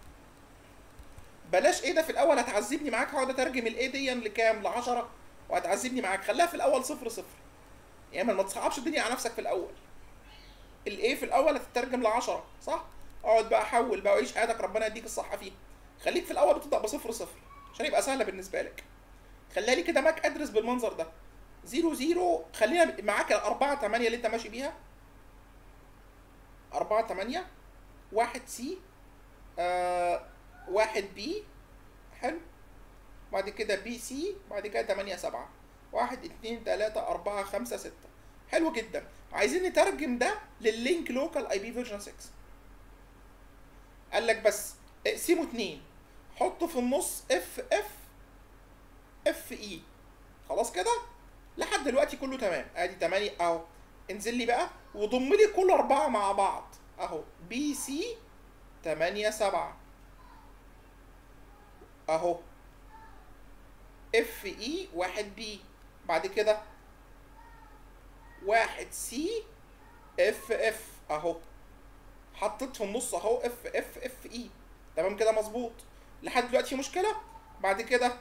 بلاش ايه ده في الاول هتعذبني معاك هقعد اترجم الايه دي لكام ل 10 وهتعذبني معاك خليها في الاول صفر صفر يعني ما تصعبش الدنيا على نفسك في الاول الايه في الاول هتترجم ل 10 صح اقعد بقى حول بقى وعيش حياتك ربنا يديك الصحه فيها خليك في الاول بتبدا بصفر صفر عشان يبقى سهله بالنسبه لك خليها لي كده ماك ادرس بالمنظر ده زيرو زيرو خلينا معاك الأربعة تمانية اللي أنت ماشي بيها أربعة تمانية واحد سي آه واحد بي حلو بعد كده بي سي بعد كده تمانية سبعة واحد اتنين تلاتة أربعة خمسة ستة حلو جدا عايزين نترجم ده لللينك لوكال اي بي فيرجن 6 قال لك بس اقسمه اتنين حط في النص اف اف اف اي خلاص كده لحد دلوقتي كله تمام ادي 8 اهو انزل لي بقى وضم لي كل اربعه مع بعض اهو بي سي 8 7 اهو اف اي 1 بي بعد كده 1 سي اف اف اهو حطيت في النص اهو اف اف اف اي تمام كده مظبوط لحد دلوقتي في مشكله بعد كده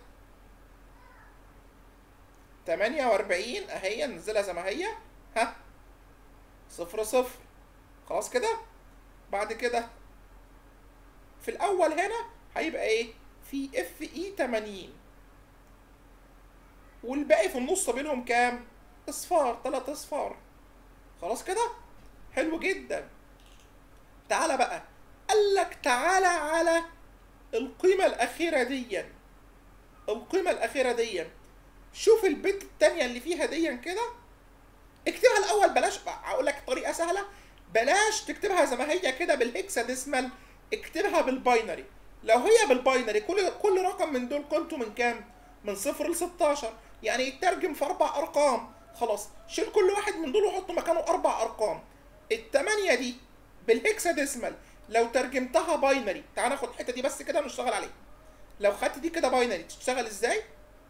48 اهي ننزلها زي ما هي ها صفر صفر خلاص كده بعد كده في الاول هنا هيبقى ايه في اف اي 80 والباقي في النص بينهم كام اصفار تلات اصفار خلاص كده حلو جدا تعالى بقى قال لك تعالى على القيمة الأخيرة ديا القيمة الأخيرة ديا شوف البت التانية اللي فيها ديا كده اكتبها الاول بلاش اقول لك طريقه سهله بلاش تكتبها زي ما هي كده بالهكساديسمال اكتبها بالباينري لو هي بالباينري كل كل رقم من دول قيمته من كام من صفر ل 16 يعني يترجم في اربع ارقام خلاص شيل كل واحد من دول وحط مكانه اربع ارقام الثمانيه دي بالهكساديسمال لو ترجمتها باينري تعال ناخد الحته دي بس كده ونشتغل عليها لو خدت دي كده باينري تشتغل ازاي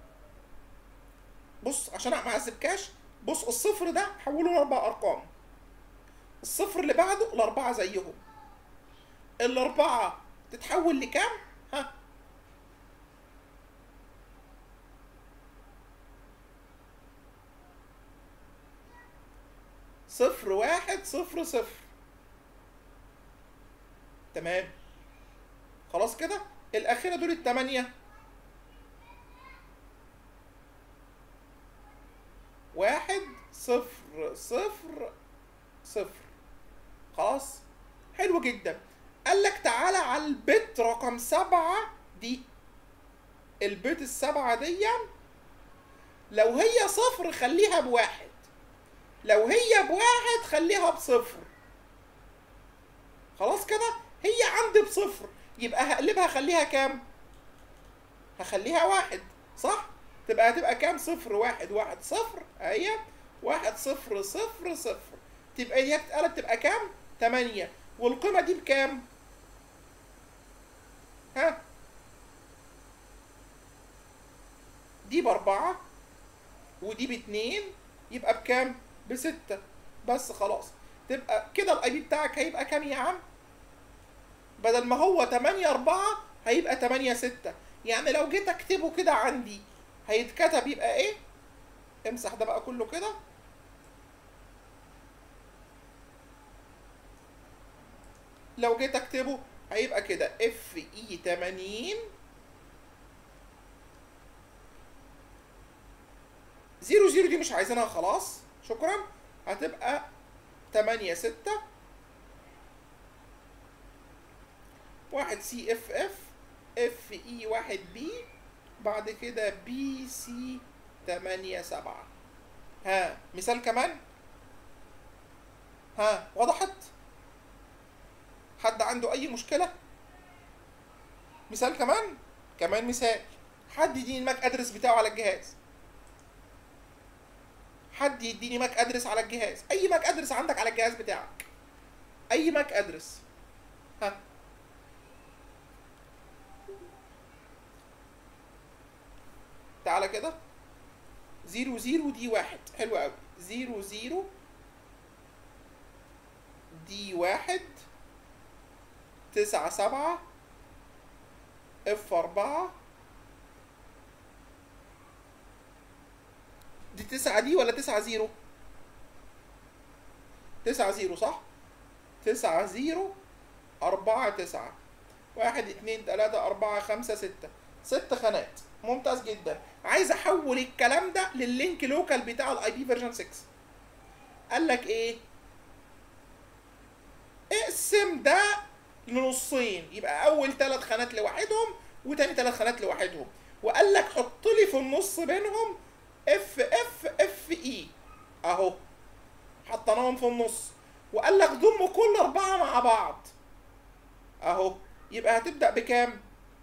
بص عشان ما اعذبكاش بص الصفر ده حوله لاربع ارقام الصفر اللي بعده الاربعه زيهم الاربعه تتحول لكام ها صفر واحد صفر صفر تمام خلاص كده الأخيرة دول التمانية واحد صفر صفر صفر خلاص حلو جدا قال لك تعالى على البت رقم سبعة دي البت السبعة دي لو هي صفر خليها بواحد لو هي بواحد خليها بصفر خلاص كده هي عندي بصفر يبقى هقلبها خليها كام هخليها واحد صح تبقى هتبقى كام صفر واحد واحد صفر اهي واحد صفر صفر صفر تبقى دي هتتقلب تبقى كام تمانية والقيمة دي بكام ها دي بأربعة ودي باتنين يبقى بكام بستة بس خلاص تبقى كده الاي بي بتاعك هيبقى كام يا عم بدل ما هو 8 4 هيبقى 8 6 يعني لو جيت اكتبه كده عندي هيتكتب يبقى ايه امسح ده بقى كله كده لو جيت اكتبه هيبقى كده اف اي 80 زيرو زيرو دي مش عايزينها خلاص شكرا هتبقى 8 6 واحد سي اف اف اف اي واحد بي بعد كده بي سي تمانية سبعة ها مثال كمان ها وضحت حد عنده اي مشكلة مثال كمان كمان مثال حد يديني الماك ادرس بتاعه على الجهاز حد يديني ماك ادرس على الجهاز اي ماك ادرس عندك على الجهاز بتاعك اي ماك ادرس ها تعالى كده زيرو زيرو دي واحد حلو قوي زيرو زيرو دي واحد تسعة سبعة اف أربعة دي تسعة دي ولا تسعة زيرو؟ تسعة زيرو صح؟ تسعة زيرو أربعة تسعة واحد اتنين تلاتة أربعة خمسة ستة ست خانات ممتاز جدا عايز احول الكلام ده لللينك لوكال بتاع الاي بي فيرجن 6 قال لك ايه اقسم ده لنصين يبقى اول ثلاث خانات لوحدهم وتاني ثلاث خانات لوحدهم وقال لك حط لي في النص بينهم اف اف اف اي اهو حطيناهم في النص وقال لك ضم كل اربعه مع بعض اهو يبقى هتبدا بكام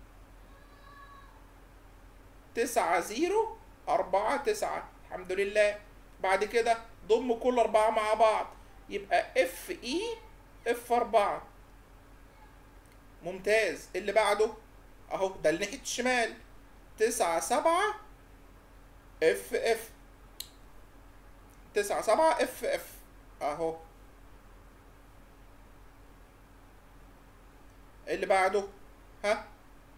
تسعة زيرو أربعة تسعة الحمد لله بعد كده ضم كل أربعة مع بعض يبقى اف اي اف أربعة ممتاز اللي بعده أهو ده اللي ناحية الشمال تسعة سبعة اف اف تسعة سبعة اف اف أهو اللي بعده ها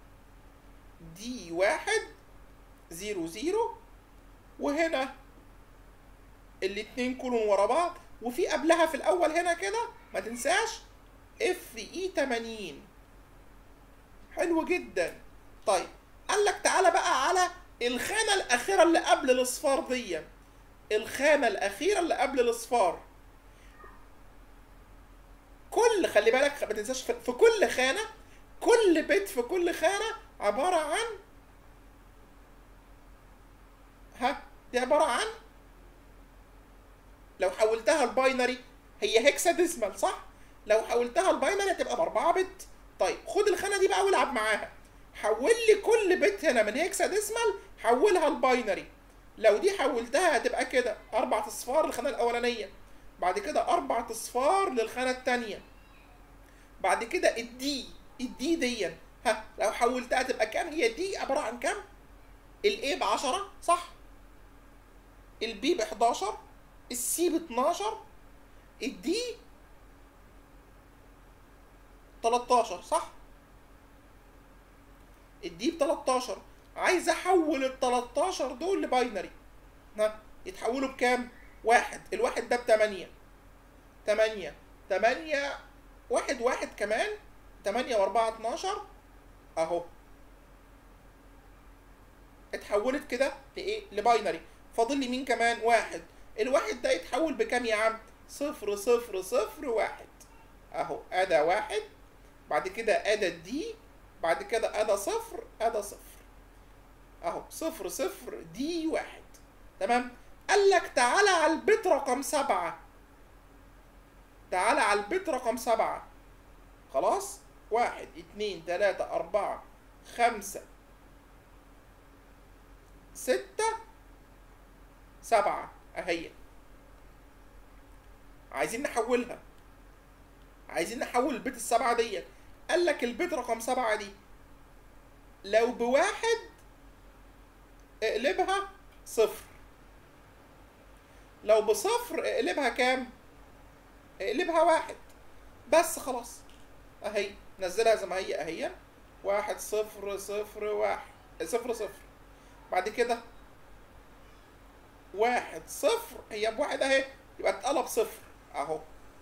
دي واحد زيرو زيرو وهنا الاتنين كلهم ورا بعض وفي قبلها في الاول هنا كده ما تنساش اف اي 80 حلو جدا طيب قال لك تعالى بقى على الخانه الاخيره اللي قبل الاصفار دي الخانه الاخيره اللي قبل الاصفار كل خلي بالك ما تنساش في كل خانه كل بيت في كل خانه عباره عن ها دي عبارة عن لو حولتها الباينري هي هيكساديسمال صح لو حولتها الباينري هتبقى باربعة بت طيب خد الخانه دي بقى والعب معاها حول لي كل بت هنا من هيكساديسمال حولها الباينري لو دي حولتها هتبقى كده اربع اصفار للخانه الاولانيه بعد كده اربع اصفار للخانه الثانيه بعد كده الدي الدي دي ها لو حولتها تبقى كام هي دي عباره عن كام الاي ب 10 صح البي ب 11 السي ب 12 الدي 13 صح الدي ب 13 عايز احول ال 13 دول لباينري ها يتحولوا بكام؟ واحد الواحد ده ب 8 8 8 واحد واحد كمان 8 و4 12 اهو اتحولت كده لايه؟ لباينري فاضل لي مين كمان؟ واحد الواحد ده يتحول بكام يا عم؟ صفر صفر صفر واحد اهو ادا واحد بعد كده ادا دي بعد كده ادا صفر ادا صفر اهو صفر صفر دي واحد تمام قال لك تعالى على البيت رقم سبعة تعالى على البيت رقم سبعة خلاص واحد اتنين تلاتة أربعة خمسة ستة سبعة أهي عايزين نحولها عايزين نحول البيت السبعة دي قال لك البيت رقم سبعة دي لو بواحد اقلبها صفر لو بصفر اقلبها كام اقلبها واحد بس خلاص اهي نزلها زي ما هي اهي واحد صفر صفر واحد صفر صفر بعد كده واحد صفر هي بواحد اهي يبقى اتقلب صفر اهو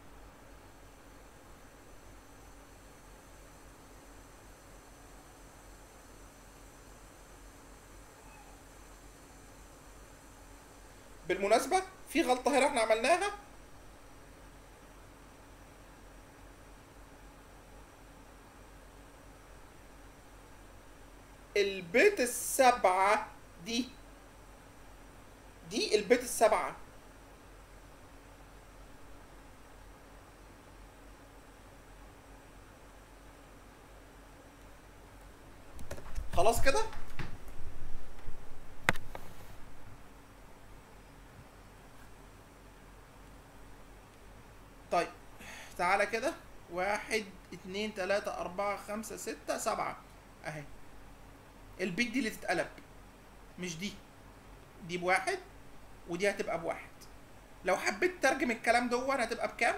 بالمناسبة في غلطة هنا احنا عملناها البيت السبعة دي دي البيت السبعة خلاص كده طيب تعالى كده واحد اتنين تلاتة أربعة خمسة ستة سبعة أهي البيت دي اللي تتقلب مش دي دي بواحد ودي هتبقى بواحد لو حبيت ترجم الكلام دون هتبقى بكام؟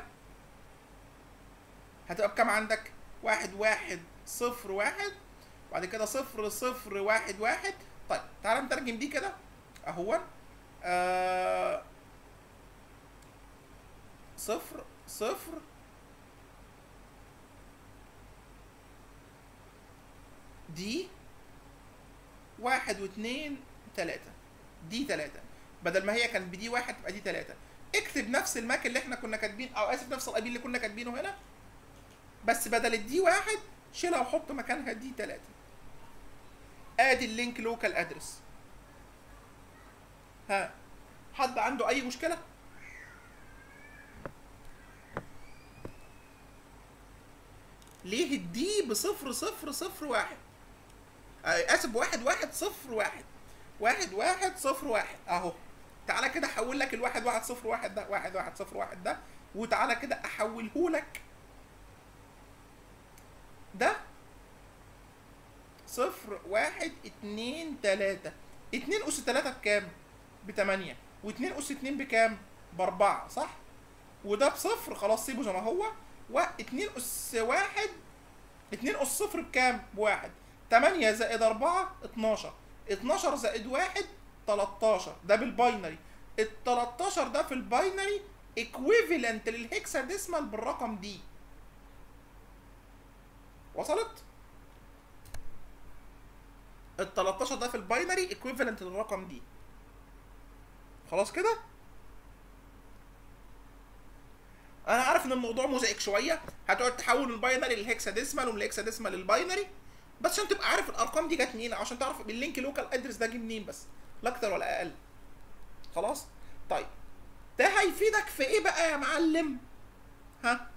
هتبقى بكام عندك؟ واحد واحد صفر واحد بعد كده صفر صفر واحد واحد طيب تعالى نترجم دي كده اهو آه صفر صفر دي واحد واتنين تلاتة دي تلاتة بدل ما هي كانت بدي واحد تبقى دي تلاتة اكتب نفس الماك اللي احنا كنا كاتبين او اسف نفس القبيل اللي كنا كاتبينه هنا بس بدل الدي واحد شيلها وحط مكانها دي تلاتة ادي اللينك لوكال ادرس ها حد عنده اي مشكله ليه الدي بصفر صفر صفر واحد آه، اسف واحد واحد صفر واحد واحد واحد صفر واحد اهو تعالى كده احول لك الواحد واحد صفر واحد ده واحد واحد صفر واحد ده وتعالى كده احوله لك ده صفر واحد اتنين تلاتة اتنين أس تلاتة بكام؟ بتمانية واتنين أس اتنين بكام؟ بأربعة صح؟ وده بصفر خلاص سيبه زي ما هو واتنين أس واحد اتنين أس صفر بكام؟ بواحد تمانية زائد أربعة اتناشر اتناشر زائد واحد تلاتاشر ده بالباينري التلاتاشر ده في الباينري ايكويفالنت للهكساديسمال بالرقم دي وصلت؟ ال 13 ده في الباينري ايكويفالنت للرقم دي خلاص كده انا عارف ان الموضوع مزعج شويه هتقعد تحول من الباينري للهكساديسمال ومن الهكساديسمال للباينري بس عشان تبقى عارف الارقام دي جت منين عشان تعرف باللينك لوكال ادرس ده جه منين بس لا اكتر ولا اقل خلاص طيب ده هيفيدك في ايه بقى يا معلم ها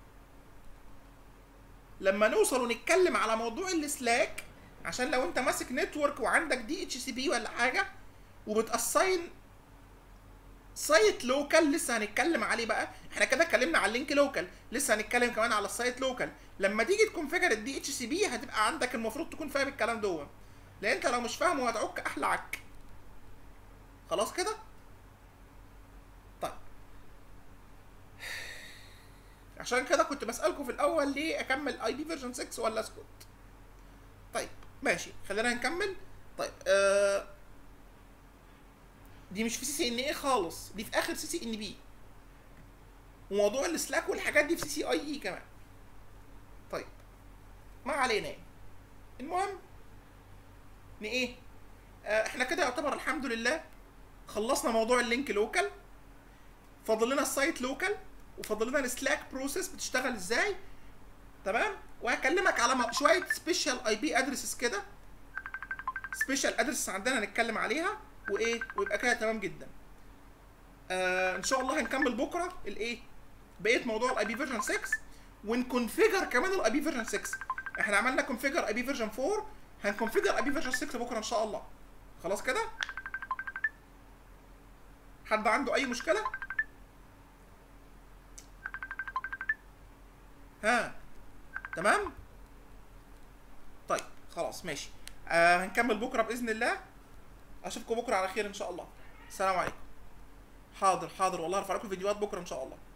لما نوصل ونتكلم على موضوع السلاك عشان لو انت ماسك نتورك وعندك دي اتش سي بي ولا حاجه وبتاساين سايت لوكال لسه هنتكلم عليه بقى احنا كده اتكلمنا على اللينك لوكال لسه هنتكلم كمان على السايت لوكال لما تيجي تكونفيجر الدي اتش سي بي هتبقى عندك المفروض تكون فاهم الكلام دوت لان انت لو مش فاهمه هتعك احلى عك خلاص كده طيب عشان كده كنت بسالكم في الاول ليه اكمل اي بي فيرجن 6 ولا اسكت طيب ماشي خلينا نكمل طيب آه دي مش في سي سي ان اي خالص دي في اخر سي سي ان بي وموضوع السلاك والحاجات دي في سي سي اي اي كمان طيب ما علينا يعني. المهم ان ايه آه احنا كده يعتبر الحمد لله خلصنا موضوع اللينك لوكال فاضل لنا السايت لوكال وفاضل لنا السلاك بروسيس بتشتغل ازاي تمام وهكلمك على م- شويه سبيشال اي بي ادريسز كده سبيشال ادريسز عندنا هنتكلم عليها وايه ويبقى كده تمام جدا آه ان شاء الله هنكمل بكره الايه بقيه موضوع الاي بي فيرجن 6 ونكونفيجر كمان الاي بي فيرجن 6 احنا عملنا كونفيجر اي بي فيرجن 4 هنكونفيجر اي بي فيرجن 6 بكره ان شاء الله خلاص كده حد عنده اي مشكله ها تمام طيب خلاص ماشي آه هنكمل بكره باذن الله اشوفكم بكره على خير ان شاء الله السلام عليكم حاضر حاضر والله هرفع لكم فيديوهات بكره ان شاء الله